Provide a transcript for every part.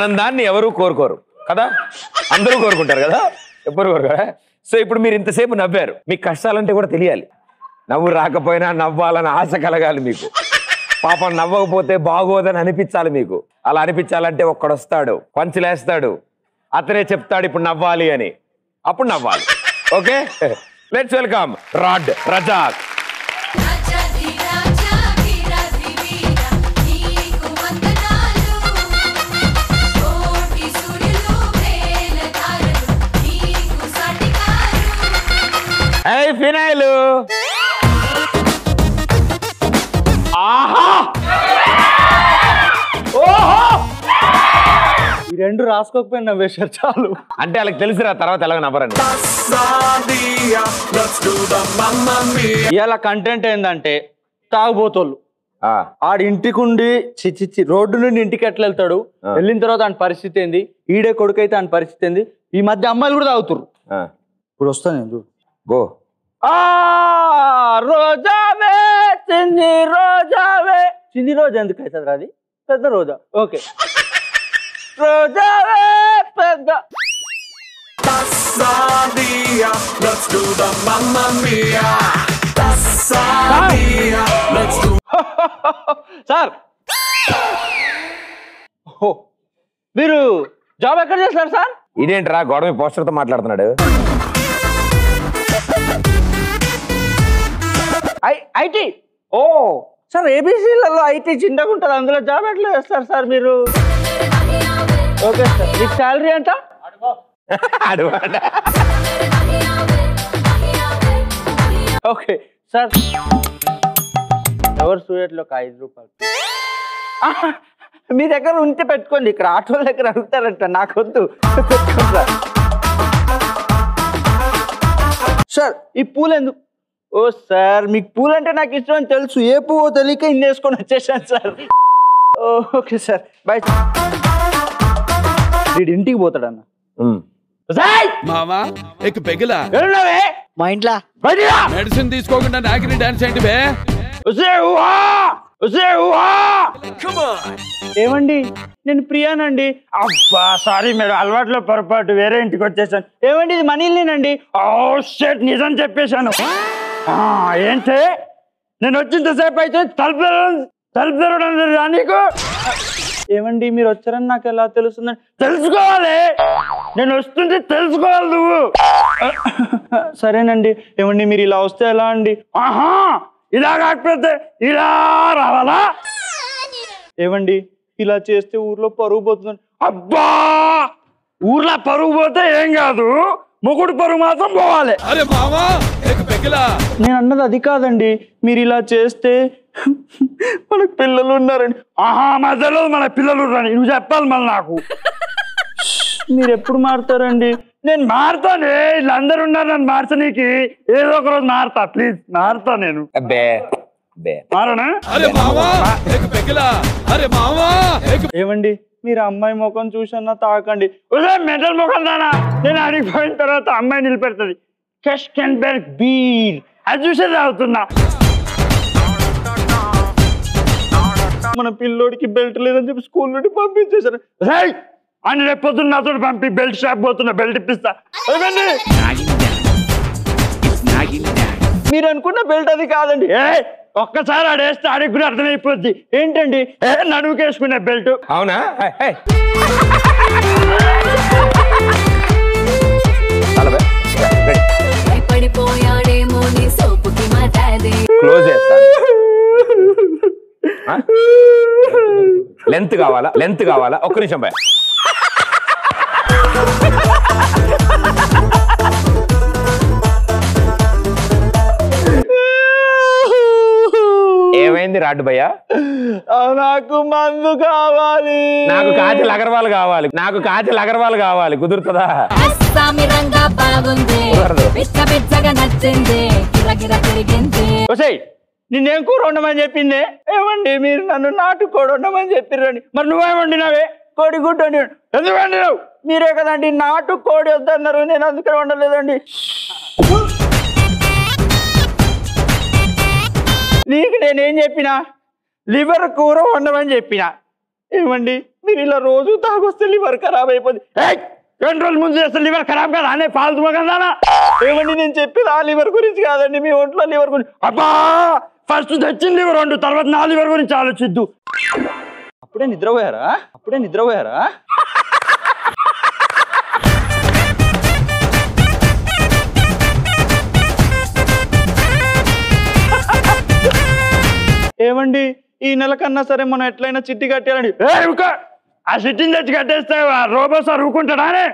ఆనందాన్ని ఎవరు కోరుకోరు కదా అందరూ కోరుకుంటారు కదా ఎవరు కోరుకోరా సో ఇప్పుడు మీరు ఇంతసేపు నవ్వారు మీకు కష్టాలంటే కూడా తెలియాలి నవ్వు రాకపోయినా నవ్వాలని ఆశ కలగాలి మీకు పాపం నవ్వకపోతే బాగోదని అనిపించాలి మీకు అలా అనిపించాలంటే ఒక్కడొస్తాడు పంచులేస్తాడు అతనే చెప్తాడు ఇప్పుడు నవ్వాలి అని అప్పుడు నవ్వాలి ఓకే లెట్స్ వెల్కమ్ రాడ్ రజాక్ రాజాది రాజా వీరాది వీరా నీకు వందనాలు కోటి సూర్యులు వేల తారలు నీకు సాటికారు హే ఫినాయిల్ ఆహా ఓహో ఈ రెండు రాసుకోకపోయినా నవ్వేశారు చాలు అంటే వాళ్ళకి తెలుసురా తర్వాత ఎలాగ నవ్వరండి ఇవాళ కంటెంట్ ఏంటంటే తాగుబోతోళ్ళు ఆ, ఆడి ఇంటికి ఉండి చిచ్చి రోడ్డు నుండి ఇంటికి ఎట్లా వెళ్తాడు ఆ. వెళ్ళిన తర్వాత ఆయన పరిస్థితి ఏంది ఈడే కొడుకు అయితే ఆయన పరిస్థితి ఏంది ఈ మధ్య అమ్మాయిలు కూడా తాగుతురు ఆ, ఇప్పుడు వస్తాను నేను చూడు గో ఆ రోజావే చిన్ని రోజావే చిన్ని రోజా ఎందుకు అవుతుంది అది పెద్ద రోజా ఓకే రోజావే పెద్ద సార్ ఓ, మీరు జాబ్ ఎక్కడ చేస్తారు సార్ ఇదేంట్రా గోడ మీద పోస్టర్తో మాట్లాడుతున్నాడు ఐ ఐటీ ఓ సార్ ఏబీసీలలో ఐటీ చిన్నగా ఉంటుంది అందులో జాబ్ ఎట్లా చేస్తారు సార్ మీరు ఓకే సార్ మీకు శాలరీ ఎంత అడవాడ. ఓకే సార్ ఎవరు సూయట్లో ఒక ఐదు రూపాయలు ఆహా, మీ దగ్గర ఉంటే పెట్టుకోండి ఇక్కడ ఆటోల దగ్గర అడుగుతారంట నాకు వద్దు పెట్టుకోండి సార్ సార్ ఈ పూలు ఎందుకు ఓ సార్ మీకు పూలు అంటే నాకు ఇష్టం అని తెలుసు ఏ పువ్వో తెలియక ఇన్ని వేసుకొని వచ్చేసాను సార్ ఓ, ఓకే సార్ బాయ్ వీడి ఇంటికి పోతాడన్న ఉమ్. సాయ్! మావా ఇక పెగిలా ఎక్కడున్నావే? మా ఇంట్లో బయటికి రా! మెడిసిన్ తీసుకోకుండా నాకిని డాన్స్ ఏంటి బే ఉసే ఊహా! ఉసే ఊహా! ఏమండి నేను ప్రియానండి అబ్బా సారీ మేడం అలవాట్లో పొరపాటు వేరే ఇంటికి వచ్చేసాను ఏమండి ఇది మనీ ఇల్లేనండి ఓ షెట్ నిజం చెప్పేశాను ఆ, ఏంటి నేను వచ్చింతసేపు అయితే తలుపు తెరవడం- తలుపు తెరవడం తెలీదా నీకు ఏమండి మీరు వచ్చారని నాకు ఎలా తెలుస్తుందండి తెలుసుకోవాలి నేను వస్తుంటే తెలుసుకోవాలి నువ్వు సరేనండి ఏమండి మీరు ఇలా వస్తే ఎలా అండి ఆహా ఇలా కాకపోతే ఇలా రావాలా ఏమండి ఇలా చేస్తే ఊర్లో పరుగు పోతుంది అబ్బా ఊర్లో పరుగు పోతే ఏం కాదు మొగుడు పరుగు మాత్రం పోవాలి అరే మావా ఇక పెగిలా నేను అన్నది అది కాదండి మీరు ఇలా చేస్తే మనకు పిల్లలు ఉన్నారండి ఆహా మధ్యలో మన పిల్లలు ఉన్నారని నువ్వు చెప్పాలి మళ్ళీ నాకు మీరు ఎప్పుడు మారుతారండి నేను మారుతానే వీళ్ళందరూ ఉన్నారు నన్ను మార్చనీకి ఏదో ఒక రోజు మారుతా ప్లీజ్ మారుతా నేను అబ్బే అబ్బే మారనా అరే మావా ఇక పెగిలా అరే మావా ఇక ఏమండి మీరు అమ్మాయి ముఖం చూసన్నా తాకండి ఉదయం మెంటల్ ముఖం దానా నేను అడిగిపోయిన తర్వాత అమ్మాయి నిలబెడుతుంది కెస్టెన్బెర్గ్ బీర్ అది చూసే తాగుతున్నా మన పిల్లోడికి బెల్ట్ లేదని చెప్పి స్కూల్ నుండి పంపించేశారు రేయ్ అని రేపు పొద్దున్న నాతో పంపి బెల్ట్ షాప్ పోతున్నా బెల్ట్ ఇప్పిస్తా ఏమండి మీరు అనుకున్న బెల్ట్ అది కాదండి ఏ ఒక్కసారి ఆడేస్తే ఆడికి కూడా అర్థమైపోద్ది ఏంటండి ఏ నడుముకేసుకునే బెల్ట్ అవునా హే, హే. చాలా బే. రెడీ. పడిపోయాడేమో నీ సోపుకి మా డాడీ క్లోజ్ చేస్తాను ఆ? లెంత్ కావాలా లెంత్ కావాలా ఒక్క నిమిషం భయ ఏమైంది రాడ్డు భయ్య ఆ, నాకు మందు కావాలి నాకు కాజల్ అగర్వాల్ కావాలి నాకు కాజల్ అగర్వాల్ కావాలి కుదురుతుందా అస్సామి రంగా బాగుంది కుదరదు. పిచ్చ పిచ్చగా నచ్చింది గిరగిర తిరిగింది ఒసేయ్ నిన్నేం కూర ఉండమని చెప్పింది ఏమండి మీరు నన్ను నాటు కోడి ఉండమని చెప్పిర్రని మరి నువ్వేం వండినావే కోడి గుడ్డు వండి ఎందుకు వండినావు మీరే కదండి నాటు కోడి వద్దన్నారు నేను అందుకని వండలేదండి నీకు నేనేం చెప్పినా లివర్ కూర వండమని చెప్పిన ఏమండి మీరు ఇలా రోజు తాగొస్తే లివర్ ఖరాబ్ అయిపోతుంది ఏయ్! రెండు రోజుల ముందు చేస్తే లివర్ ఖరాబ్ కదా అనే ఫాల్తు కదా ఏమండి నేను చెప్పేది ఆ లివర్ గురించి కాదండి మీ ఒంట్లో లివర్ గురించి అబ్బా ఫస్ట్ తెచ్చింది లివర్ వండు తర్వాత నా లివర్ గురించి ఆలోచిద్దు అప్పుడే నిద్రపోయారా అప్పుడే నిద్రపోయారా ఏమండి ఈ నెల కన్నా సరే మనం ఎట్లయినా చిట్టి కట్టాలండి ఏయ్ ఊరుకో! ఆ చిట్టిని తెచ్చి కట్టేస్తే ఆ రోబో సార్ ఊరుకుంటాడానే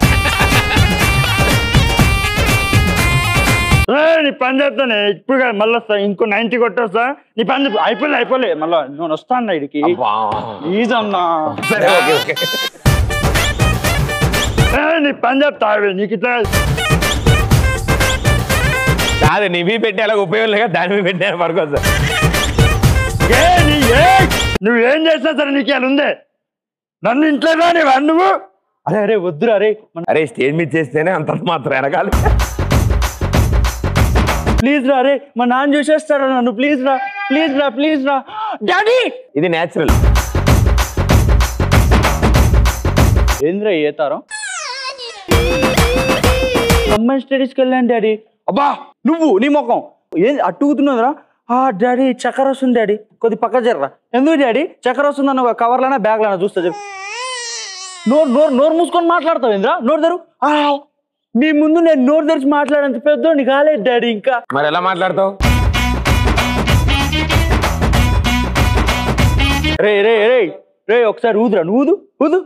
ఏయ్, నీ పని చేస్తానే ఇప్పుడు కాదు మళ్ళీ వస్తా ఇంకో నైన్టీ కొట్టేస్తా నీ పని చెప్పు. అయిపోలే అయిపోలే మళ్ళీ నేను వస్తాను ఇడికి అబ్బా. ప్లీజ్ అన్నా సరే ఓకే ఓకే ఏయ్, నీ పని చెప్తా అవి నీకు ఇట్లా కాదు నీవి పెట్టి అలాగ ఉపయోగం లేక దాని మీద పెట్టాను పడుకోవచ్చు ఏ నీ ఏ నువ్వేం చేసినా సరే నీకు ఇలా ఉందే నన్ను ఇంట్లో రాని నువ్వు అరే అరే వద్దురా అరే మన అరే స్టేజ్ మీద చేస్తేనే అంత మాత్రం వెనకాలి ప్లీజ్ రా అరే మా నాన్న చూసేస్తారా నన్ను ప్లీజ్ రా ప్లీజ్ రా ప్లీజ్ రా డాడీ ఇది నేచురల్ ఏంద్రా ఏ తారం అమ్మాయి స్టడీస్కి వెళ్ళాను డాడీ అబ్బా నువ్వు నీ ముఖం ఏం అట్టుకుతున్నదిరా ఆ డాడీ చక్కెర వస్తుంది డాడీ కొద్ది పక్క జర్రా ఎందుకు డాడీ చక్కెర వస్తుందన్న ఒక కవర్లోనా బ్యాగ్లోనా చూస్తా చెప్పు నోరు నోరు నోరు మూసుకొని మాట్లాడతావు ఏంద్రా నోరు తెరు ఆ, నీ ముందు నేను నోరు తెరిచి మాట్లాడేంత పెద్దోని కాలేదు డాడీ ఇంకా మరి ఎలా మాట్లాడతావు రే రే రే రే ఒకసారి ఊదురా నువ్వు ఊదు ఊదు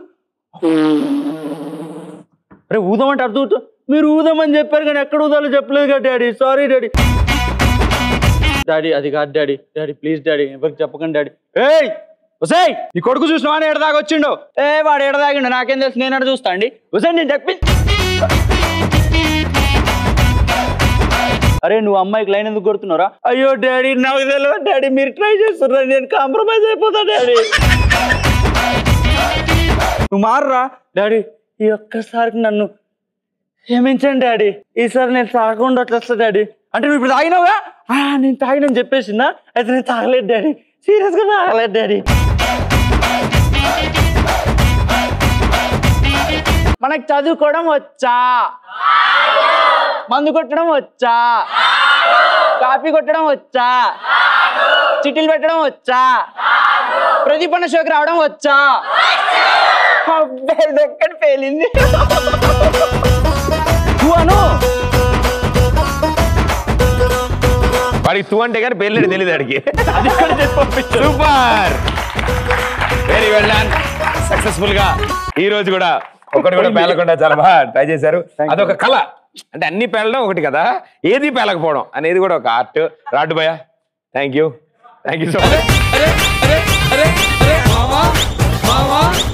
రే ఊదమంటే అర్థం అవుతుంది. మీరు ఊదమని చెప్పారు కానీ ఎక్కడ ఊదాలో చెప్పలేదు కదా డాడీ సారీ డాడీ డాడీ అది కాదు డాడీ డాడీ ప్లీజ్ డాడీ ఎవరికి చెప్పకండి డాడీ ఏయ్ ఒసేయ్ నీ కొడుకు చూసినావా అని ఎడదాకా వచ్చిండు ఏ వాడు ఎడదాగిండు నాకేం తెలుసు నేను ఎడ చూస్తా అండి ఒసేయ్ నేను చెప్పి అరే నువ్వు అమ్మాయికి లైన్ ఎందుకు కొడుతున్నారా అయ్యో డాడీ నాకు తెలియదు డాడీ మీరు ట్రై చేస్తున్నారు నేను కాంప్రమైజ్ అయిపోతా డాడీ నువ్వు మారురా డాడీ ఈ ఒక్కసారికి నన్ను క్షమించండి డాడీ ఈసారి నేను తాగకుండా వచ్చేస్తా డాడీ అంటే నువ్వు ఇప్పుడు తాగినావుగా ఆ, నేను తాగినని చెప్పేసిందా అయితే నేను తాగలేదు డాడీ సీరియస్గా తాగలేదు డాడీ మనకు చదువుకోవడం వచ్చా మందు కొట్టడం వచ్చా కాపీ కొట్టడం వచ్చా చిట్టీలు పెట్టడం వచ్చా ప్రదీపన్న షోకి రావడం వచ్చా అబ్బాయి ఇది ఒక్కటి పేలింది నువ్వు అను వాడికి తూ అంటే కానీ పేర్లేడు తెలియదు వాడికి super very well done successful గా ఈ రోజు కూడా ఒకటి కూడా పేలకుండా చాలా బాగా ట్రై చేశారు అదొక కళ అంటే అన్ని పేలడం ఒకటి కదా ఏది పేలకపోవడం అనేది కూడా ఒక ఆర్ట్ రాడ్డు భయ thank you thank you so much అరే అరే అరే అరే మావా మావా